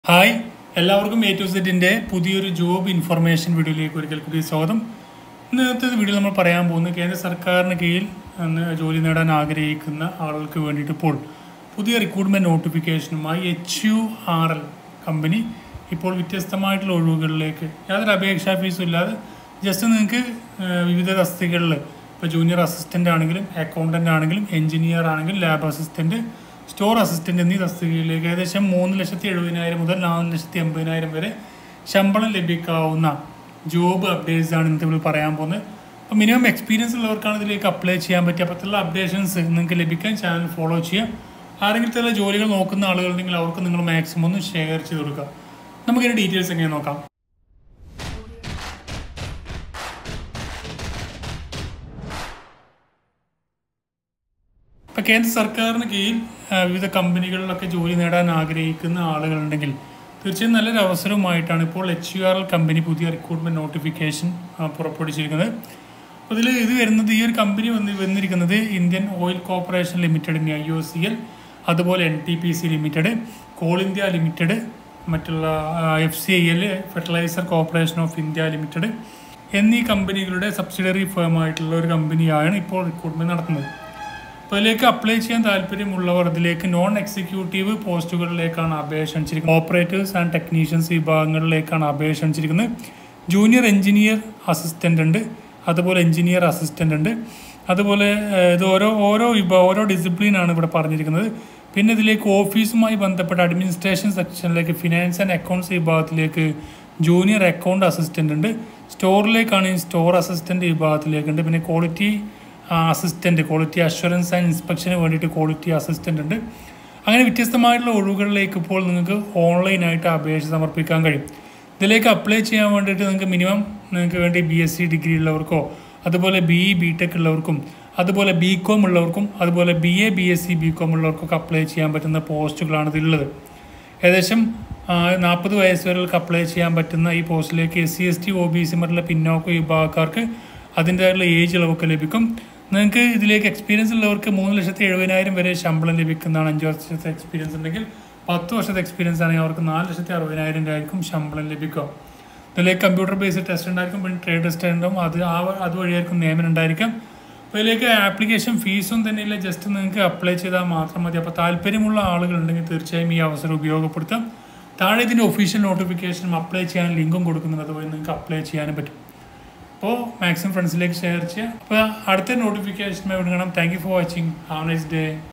hi എല്ലാവർക്കും A to സെറ്റിൻ്റെ പുതിയൊരു ജോബ് ഇൻഫർമേഷൻ വീഡിയോയിലേക്ക് ഒരിക്കൽ കൂടി സ്വാഗതം ഇന്നത്തെ വീഡിയോ നമ്മൾ പറയാൻ പോകുന്നത് കേന്ദ്ര സർക്കാരിന് കീഴിൽ അന്ന് ജോലി നേടാൻ ആഗ്രഹിക്കുന്ന ആളുകൾക്ക് വേണ്ടിയിട്ട് ഇപ്പോൾ പുതിയ റിക്രൂട്ട്മെൻറ്റ് നോട്ടിഫിക്കേഷനുമായി H U R L company ഇപ്പോൾ വ്യത്യസ്തമായിട്ടുള്ള ഒഴിവുകളിലേക്ക് യാതൊരു അപേക്ഷാ ഫീസും ഇല്ലാതെ ജസ്റ്റ് നിങ്ങൾക്ക് ഏഹ്, വിവിധ തസ്തികകളിൽ ഇപ്പോൾ ജൂനിയർ അസിസ്റ്റൻ്റ് ആണെങ്കിലും അക്കൗണ്ടൻ്റ് ആണെങ്കിലും എഞ്ചിനീയർ ആണെങ്കിലും ലാബ് അസിസ്റ്റൻറ്റ് സ്റ്റോർ അസിസ്റ്റൻ്റ് എന്നീ തസ്തികയിലേക്ക് ഏകദേശം മൂന്ന് ലക്ഷത്തി എഴുപതിനായിരം മുതൽ നാല് ലക്ഷത്തി എൺപതിനായിരം വരെ ശമ്പളം ലഭിക്കാവുന്ന ജോബ് അപ്ഡേറ്റ്സ് ആണ് ഇന്നത്തെ ഇവിടെ പറയാൻ പോകുന്നത് അപ്പോൾ മിനിമം എക്സ്പീരിയൻസ് ഉള്ളവർക്കാണ് ഇതിലേക്ക് അപ്ലൈ ചെയ്യാൻ പറ്റുക അപ്പോഴത്തുള്ള അപ്ഡേഷൻസ് നിങ്ങൾക്ക് ലഭിക്കാൻ ചാനൽ ഫോളോ ചെയ്യാം ആരെങ്കിലും ചില ജോലികൾ നോക്കുന്ന ആളുകളുണ്ടെങ്കിൽ അവർക്ക് നിങ്ങൾ മാക്സിമം ഒന്ന് ഷെയർ ചെയ്ത് കൊടുക്കുക നമുക്കിതിൻ്റെ ഡീറ്റെയിൽസ് എങ്ങനെ നോക്കാം ഇപ്പം കേന്ദ്ര സർക്കാരിന് കീഴിൽ ആ, വിവിധ കമ്പനികളിലൊക്കെ ജോലി നേടാൻ ആഗ്രഹിക്കുന്ന ആളുകളുണ്ടെങ്കിൽ തീർച്ചയായും നല്ലൊരു അവസരവുമായിട്ടാണ് ഇപ്പോൾ H U R L company പുതിയ റിക്രൂട്ട്മെന്റ് നോട്ടിഫിക്കേഷൻ ആ, പുറപ്പെടുവിച്ചിരിക്കുന്നത് അപ്പോൾ ഇതിൽ ഇത് വരുന്നത് ഈ ഒരു കമ്പനി വന്ന് വന്നിരിക്കുന്നത് Indian Oil Corporation Limited I O C L അതുപോലെ N T P C Limited Coal India Limited മറ്റുള്ള F C I L Fertilizer Corporation of India Limited എന്നീ കമ്പനികളുടെ സബ്സിഡറി ഫേമായിട്ടുള്ള ഒരു കമ്പനിയാണ് ഇപ്പോൾ റിക്രൂട്ട്മെന്റ് നടത്തുന്നത് അപ്പോൾ ഇതിലേക്ക് അപ്ലൈ ചെയ്യാൻ താല്പര്യമുള്ളവർ ഇതിലേക്ക് നോൺ എക്സിക്യൂട്ടീവ് പോസ്റ്റുകളിലേക്കാണ് അപേക്ഷ ക്ഷണിച്ചിരിക്കുന്നത് ഓപ്പറേറ്റേഴ്സ് ആൻഡ് ടെക്നീഷ്യൻസ് വിഭാഗങ്ങളിലേക്കാണ് അപേക്ഷ ക്ഷണിച്ചിരിക്കുന്നത് ജൂനിയർ എഞ്ചിനീയർ അസിസ്റ്റൻ്റ് ഉണ്ട് അതുപോലെ എഞ്ചിനീയർ അസിസ്റ്റൻ്റ് ഉണ്ട് അതുപോലെ ഏഹ്, ഇത് ഓരോ ഓരോ വിഭാ ഓരോ ഡിസിപ്ലിനാണ് ഇവിടെ പറഞ്ഞിരിക്കുന്നത് പിന്നെ ഇതിലേക്ക് ഓഫീസുമായി ബന്ധപ്പെട്ട അഡ്മിനിസ്ട്രേഷൻ സെക്ഷനിലേക്ക് ഫിനാൻസ് ആൻഡ് അക്കൗണ്ട്സ് വിഭാഗത്തിലേക്ക് ജൂനിയർ അക്കൗണ്ട് അസിസ്റ്റൻ്റ് ഉണ്ട് സ്റ്റോറിലേക്കാണെങ്കിൽ സ്റ്റോർ അസിസ്റ്റൻ്റ് വിഭാഗത്തിലേക്കുണ്ട് പിന്നെ quality assistant quality assurance and ഇൻസ്പെക്ഷന് വേണ്ടിയിട്ട് ക്വാളിറ്റി അസിസ്റ്റൻ്റ് ഉണ്ട് അങ്ങനെ വ്യത്യസ്തമായിട്ടുള്ള ഒഴിവുകളിലേക്ക് ഇപ്പോൾ നിങ്ങൾക്ക് ഓൺലൈനായിട്ട് അപേക്ഷ സമർപ്പിക്കാൻ കഴിയും ഇതിലേക്ക് അപ്ലൈ ചെയ്യാൻ വേണ്ടിയിട്ട് നിങ്ങൾക്ക് മിനിമം നിങ്ങൾക്ക് വേണ്ടി ബി എസ് സി ഡിഗ്രി ഉള്ളവർക്കോ അതുപോലെ ബി ഇ ബി ടെക് ഉള്ളവർക്കും അതുപോലെ ബി കോം ഉള്ളവർക്കും അതുപോലെ B A B S C B com ഉള്ളവർക്കൊക്കെ അപ്ലൈ ചെയ്യാൻ പറ്റുന്ന പോസ്റ്റുകളാണ് ഇതിലുള്ളത് ഏകദേശം നാൽപ്പത് വയസ്സ് വരെയൊക്കെ അപ്ലൈ ചെയ്യാൻ പറ്റുന്ന ഈ പോസ്റ്റിലേക്ക് S C S T O B C മറ്റുള്ള പിന്നോക്ക വിഭാഗക്കാർക്ക് അതിൻ്റെതായിട്ടുള്ള ഏജ് ഇളവൊക്കെ ലഭിക്കും നിങ്ങൾക്ക് ഇതിലേക്ക് എക്സ്പീരിയൻസ് ഉള്ളവർക്ക് മൂന്ന് ലക്ഷത്തി എഴുപതിനായിരം വരെ ശമ്പളം ലഭിക്കുന്നതാണ് അഞ്ച് വർഷത്തെ എക്സ്പീരിയൻസ് ഉണ്ടെങ്കിൽ പത്ത് വർഷത്തെ എക്സ്പീരിയൻസ് ആണെങ്കിൽ അവർക്ക് നാല് ലക്ഷത്തി അറുപതിനായിരം രൂപയായിരിക്കും ശമ്പളം ലഭിക്കുക ഇതിലേക്ക് കമ്പ്യൂട്ടർ ബേസ്ഡ് ടെസ്റ്റ് ഉണ്ടായിരിക്കും പിന്നെ ട്രേഡ് ടെസ്റ്റ് ഉണ്ടാവും അത് ആ അതുവഴിയായിരിക്കും നിയമനം ഉണ്ടായിരിക്കാം അപ്പോൾ ഇതിലേക്ക് ആപ്ലിക്കേഷൻ ഫീസും തന്നെ ഇല്ല ജസ്റ്റ് നിങ്ങൾക്ക് അപ്ലൈ ചെയ്താൽ മാത്രം മതി അപ്പോൾ താല്പര്യമുള്ള ആളുകളുണ്ടെങ്കിൽ തീർച്ചയായും ഈ അവസരം ഉപയോഗപ്പെടുത്താം താഴെ ഇതിൻ്റെ ഒഫീഷ്യൽ നോട്ടിഫിക്കേഷനും അപ്ലൈ ചെയ്യാൻ ലിങ്കും കൊടുക്കുന്നുണ്ട് അതുവഴി നിങ്ങൾക്ക് അപ്ലൈ ചെയ്യാനും പറ്റും അപ്പോൾ മാക്സിമം ഫ്രണ്ട്സിലേക്ക് ഷെയർ ചെയ്യുക അപ്പോൾ അടുത്ത നോട്ടിഫിക്കേഷൻ കാണാം thank you for watching have nice day